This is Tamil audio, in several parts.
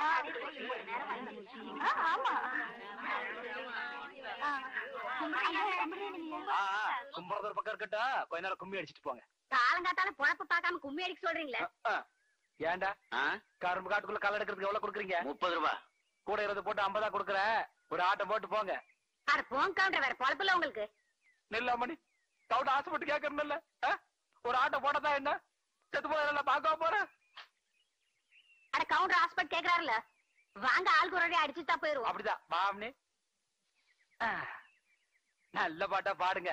ஆ, ஆமா ஆ, ஆ, ஆ, கும்புறது ஒரு பக்கம் இருக்கட்டும் கொஞ்ச நேரம் கும்மி அடிச்சிட்டு போங்க காலங்காத்தால பொழப்பு பார்க்காம கும்மி அடிக்க சொல்றீங்களே ஆ, ஏன்டா கரும்பு காட்டுக்குள்ள களை எடுக்கிறதுக்கு எவ்வளவு கொடுக்குறீங்க முப்பது ரூபா கூட இருபது போட்டு ஐம்பதா கொடுக்குறேன் ஒரு ஆட்டம் போட்டு போங்க அட போங்க கவுண்டர் வேற பொழப்பு இல்ல உங்களுக்கு நெல்லாமணி தவிட ஆசைப்பட்டு கேட்கறதில்ல ஒரு ஆட்டம் போட்டதா என்ன செத்து போய் பார்க்க போறேன் அட கவுண்டர் ஹாஸ்பிட்டல் கேக்குறாருல வாங்க ஆளுக்கு ஒரு அடி அடிச்சுட்டா போயிருவோம் அப்படிதான் மாமனி நல்ல பாட்டா பாடுங்க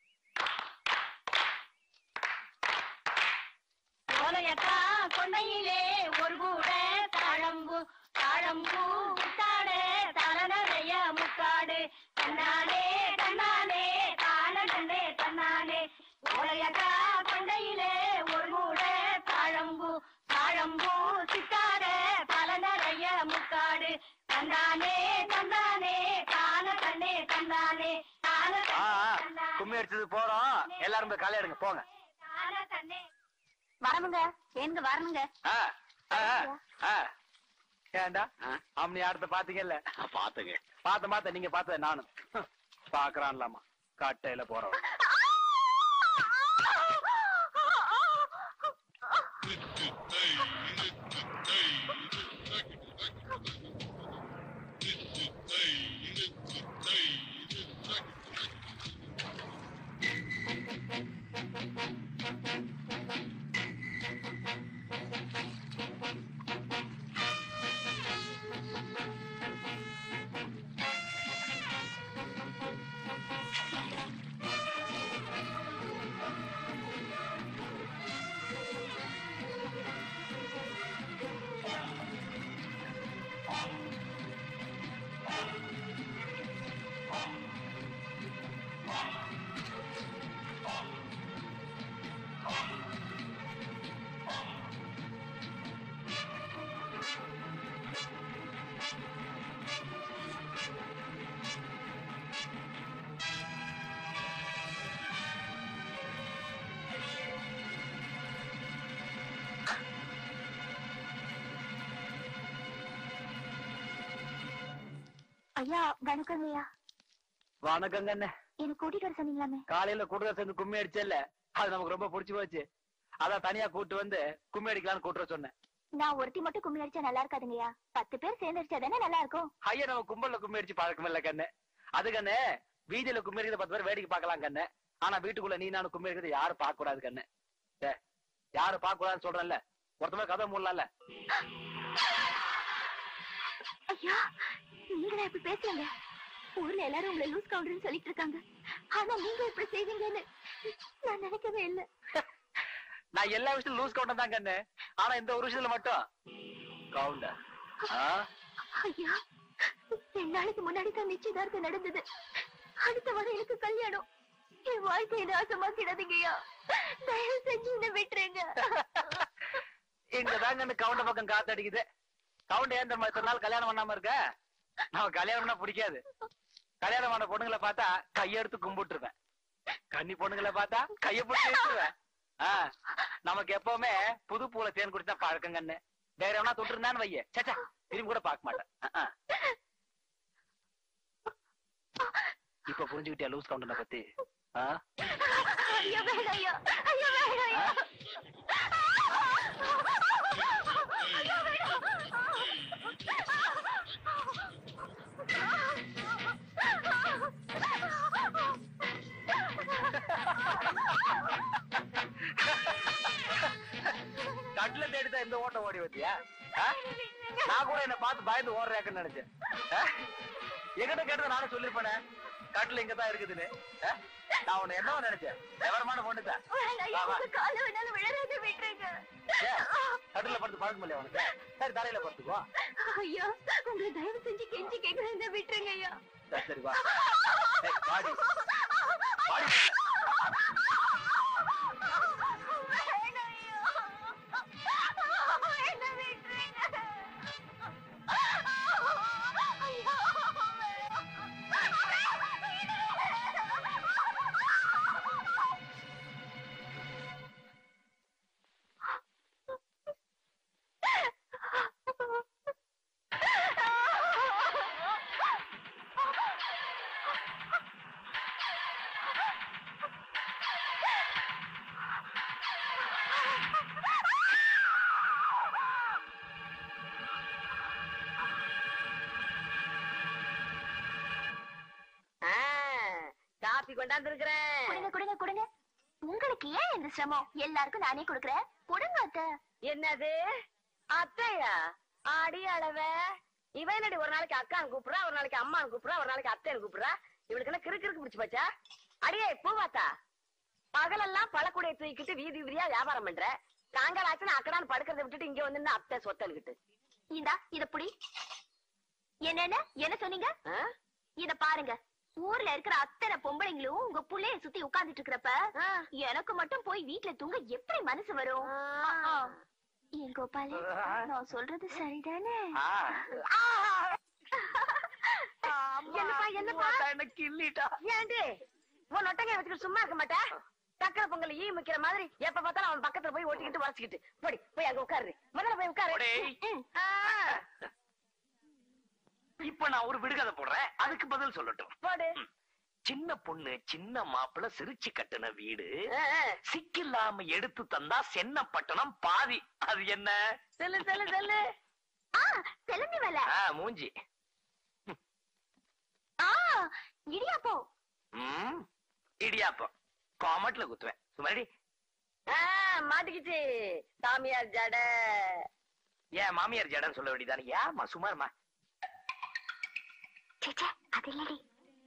ஓலையக்கா கொண்டையிலே ஒரு கூட தாழம்பு தாழம்பூ முத்தாடு தல நிறைய முக்காடு தன்னாலே தன்னாலே தான கண்டே தன்னாலே ஓலையக்கா கொண்டையிலே ஒரு கூட தாழம்பு தாழம்பூ சித்தாடு தல நிறைய முக்காடு தந்தானே தந்தானே தான கண்டே தந்தானே தான ஆ, ஆ, கும்மி அடிச்சது போறோம் எல்லாரும் போய் களை எடுங்க போங்க வரணுங்க எங்க வரணுங்க ஆ, ஆ, ஆ, ஆ. ஏன்டா அம்மனி ஆடத்தை பாத்தீங்கல்ல பாத்துங்க பார்த்த பார்த்த நீங்க பார்த்தத நானும் பாக்குறான்லாமா காட்டையில போறோம் ஐயா வணக்கங்க ஐயா வணக்கங்க அண்ணே எனக்கு கூட்டிட்டு வர சொன்னீங்களாமே காலையில கூட்டுற சேர்ந்து கும்மி அடிச்சல்ல அது நமக்கு ரொம்ப பிடிச்சு போச்சு அதான் தனியா கூட்டு வந்து கும்மி அடிக்கலாம்னு கூட்டுற சொன்னேன் நான் ஒருத்தி மட்டும் கும்மி அடிச்சா நல்லா இருக்காதுங்கய்யா பத்து பேர் சேர்ந்து அடிச்சா தானே நல்லா இருக்கும் ஐயா நம்ம கும்பல்ல கும்மி அடிச்சு பழக்கம் இல்ல கண்ணு அது கண்ணு வீதியில கும்மி அடிக்கிறத பத்து பேர் வேடிக்கை பார்க்கலாம் கண்ணு ஆனா வீட்டுக்குள்ள நீ நானும் கும்மி அடிக்கிறத யாரும் பார்க்க கூடாது கண்ணு டே, யாரும் பார்க்க கூடாதுன்னு சொல்றேன்ல ஒருத்தமே கதை மூடலாம்ல ஐயா நீங்களா இப்படி பேசுறீங்க ஊர்ல எல்லாரும் உங்களை லூஸ் கவுண்டர்னு சொல்லிட்டு இருக்காங்க ஆனா நீங்க இப்படி செய்வீங்கன்னு நான் நினைக்கவே இல்ல நான் எல்லா விஷயத்துல லூஸ் கவுண்டர் தான் கண்ணு ஆனா இந்த ஒரு விஷயத்துல மட்டும் கவுண்டர் ஐயா ரெண்டு நாளைக்கு முன்னாடி தான் நிச்சயதார்த்தம் நடந்தது அடுத்த வாரம் எனக்கு கல்யாணம் என் வாழ்க்கையை நாசமாக்கிடாதீங்கய்யா தயவு செஞ்சு என்ன விட்டுருங்க இங்க தான் கண்ணு கவுண்ட பக்கம் காத்தடிக்குது கவுண்ட ஏன் தெரியுமா இத்தனை நாள் கல்யாணம் பண்ணாம இருக்க நான் கல்யாணம்னா பிடிக்காது கல்யாணம் பண்ண பொண்ணுங்களை பார்த்தா கையெடுத்து கும்பிட்டுருவேன் கன்னி பொண்ணுங்களை பார்த்தா கைய பிடிச்சி வச்சிருவேன் ஆ, நமக்கு எப்பவுமே புது பூல தேன் குடிச்சா பழக்கம் கண்ணு வேற எவனா தொட்டு இருந்தான்னு வைய சச்சா திரும்பி கூட பார்க்க மாட்டேன் ஆ, ஆ. இப்ப புரிஞ்சுக்கிட்டியா லூஸ் கவுண்டனை பத்தி ஆ? ஐயா வேணாம் ஐயா ஐயா வேணாம் ஐயா ஐயா கட்டில தேடிதான் இந்த ஓட்டம் ஓடி வந்தியா ஆ? நான் கூட என்ன பார்த்து பயந்து ஓடுறேன்னு நினைச்சேன் ஆ? என்கிட்ட கேட்டதை நானும் சொல்லிருப்பேனே கட்டில இங்கதான் இருக்குதுன்னு ஆ? நான் உன்னை என்னவா நினைச்சேன் விவரமான பொண்ணுதான் வேணாம் ஐயா உங்க கால வேணாலும் விழறத விட்டுருங்க கட்டில படுத்து பழக்கம் இல்லையா உனக்கு சரி தலையில படுத்துக்கோ ஐயா உங்களை தயவு செஞ்சு கெஞ்சி கேக்குறேன் விட்டுருங்க ஐயா சரி சரி வா ஏய், வாடி வாடி வேணாம் ஐயா என்ன விட்டுருங்க ஐயா கொண்டாந்து இருக்கிறேன் கொடுங்க கொடுங்க கொடுங்க உங்களுக்கு ஏன் இந்த சிரமம் எல்லாருக்கும் நானே கொடுக்குறேன் கொடுங்க அத்தை என்னது அத்தையா ஆடி அளவ இவன் என்னடி ஒரு நாளைக்கு அக்கான்னு கூப்பிடுறா ஒரு நாளைக்கு அம்மான்னு கூப்பிடுறா ஒரு நாளைக்கு அத்தைன்னு கூப்பிடுறா இவளுக்கு என்ன கிறுக்கு கிறுக்கு பிடிச்சு போச்சா அடியே பூவாத்தா பகலெல்லாம் பழக்குடைய தூக்கிட்டு வீதி வீதியா வியாபாரம் பண்ற சாயங்காலாச்சுன்னு அக்கடான்னு படுக்கிறத விட்டுட்டு இங்க வந்து நின்னு அத்தை சொத்தனுக்கிட்டு இந்தா இத புடி என்னென்ன என்ன சொன்னீங்க ஆ? இத பாருங்க ஊர்ல இருக்கிற அத்தனை பொம்பளைங்களும் உங்க புள்ளைய சுத்தி உட்கார்ந்துட்டு இருக்கிறப்ப ஆ. எனக்கு மட்டும் போய் வீட்ல தூங்க எப்படி மனசு வரும் ஆ. ஏன் கோபாலு நான் சொல்றது சரிதானே ஆ. என்னப்பா, என்னப்பா? பூவாத்தா என்ன கிள்ளிட்டா ஏண்டி உன் நொட்டங்க வச்சுக்கிட்டு சும்மா இருக்க மாட்டா சக்கரை பொங்கல் ஈ முக்கிற மாதிரி எப்ப பார்த்தாலும் அவன் பக்கத்துல போய் ஓட்டிக்கிட்டு வரைச்சிக்கிட்டு போடி போய் அங்க உட்காரு முதல்ல போய் உட்காரு டேய். ம். ஆ, இப்ப நான் ஒரு விடுகதை போடுறேன் அதுக்கு பதில் சொல்லட்டும் போடு சின்ன பொண்ணு சின்ன மாப்பிள்ள சிரிச்சு கட்டுன வீடு ஆ, ஆ. சிக்கில்லாம எடுத்து தந்தா சென்ன பட்டணம் பாதி அது என்ன சொல்லு சொல்லு சொல்லு ஆ செலுந்தி வேலை ஆ, மூஞ்சி ஆ இடியாப்போ ம், இடியாப்பம் காமெட்ல குத்துவேன் சுமாரி ஆ, மாட்டிக்கிச்சு சாமியார் ஜட ஏன் மாமியார் ஜடன்னு சொல்ல வேண்டியதானே ஏமா சுமாருமா சேச்சே அது இல்லடி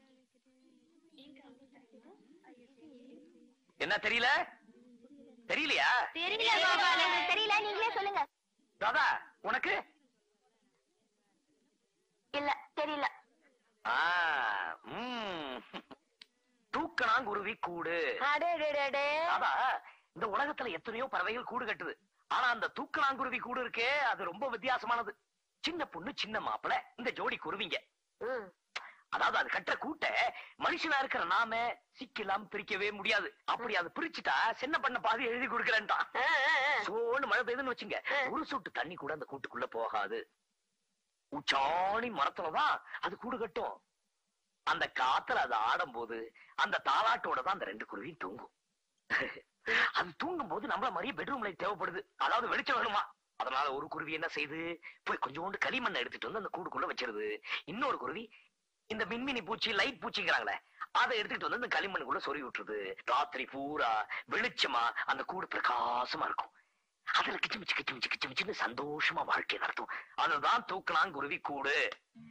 என்ன தெரியல தெரியலையா தெரியல கோபாலு தெரியல நீங்களே சொல்லுங்க தாதா உனக்கு இல்ல தெரியல ஆ, ம். தூக்கணாங்குருவி கூடு அடே டே, டே, டே. தாதா இந்த உலகத்துல எத்தனையோ பறவைகள் கூடு கட்டுது ஆனா அந்த தூக்கணாங்குருவி கூடு இருக்கே அது ரொம்ப வித்தியாசமானது சின்ன பொண்ணு சின்ன மாப்பிள இந்த ஜோடி குருவிங்க ம். அதாவது அது கட்டுற கூட்ட மனுஷனா இருக்கிற நாம சிக்கலாம் பிரிக்கவே முடியாது அப்படி அது பிரிச்சுட்டா சின்ன பண்ண பாதி எழுதி கொடுக்கறேன்டா ஆ, ஆ, ஆ. சோன்னு மழை பெய்யுதுன்னு வச்சுங்க ஆ. ஒரு சொட்டு தண்ணி கூட அந்த கூட்டுக்குள்ள போகாது உச்சாணி மரத்துலதான் அது கூடு கட்டும் அந்த காத்துல அது ஆடும்போது அந்த தாலாட்டோட தான் அந்த ரெண்டு குருவியும் தூங்கும் அது தூங்கும் போது நம்மள மாதிரியே பெட்ரூம் லைட் தேவைப்படுது அதாவது வெளிச்சம் வேணுமா அதனால ஒரு குருவி என்ன செய்யுது போய் கொஞ்சோண்டு களிமண்ணை எடுத்துட்டு வந்து அந்த கூடுக்குள்ள வச்சிருது இன்னொரு குருவி இந்த மின்மினி பூச்சி லைட் பூச்சிங்கிறாங்களே அதை எடுத்துட்டு வந்து அந்த களிமண்ணுக்குள்ள சொறி விட்டுருது ராத்திரி பூரா வெளிச்சமா அந்த கூடு பிரகாசமா இருக்கும் அதுல கிச்சு மிச்சு கிச்சு மிச்சு கிச்சு மிச்சுன்னு சந்தோஷமா வாழ்க்கை நடத்தும் அதுதான் தூக்கலாம் குருவி கூடு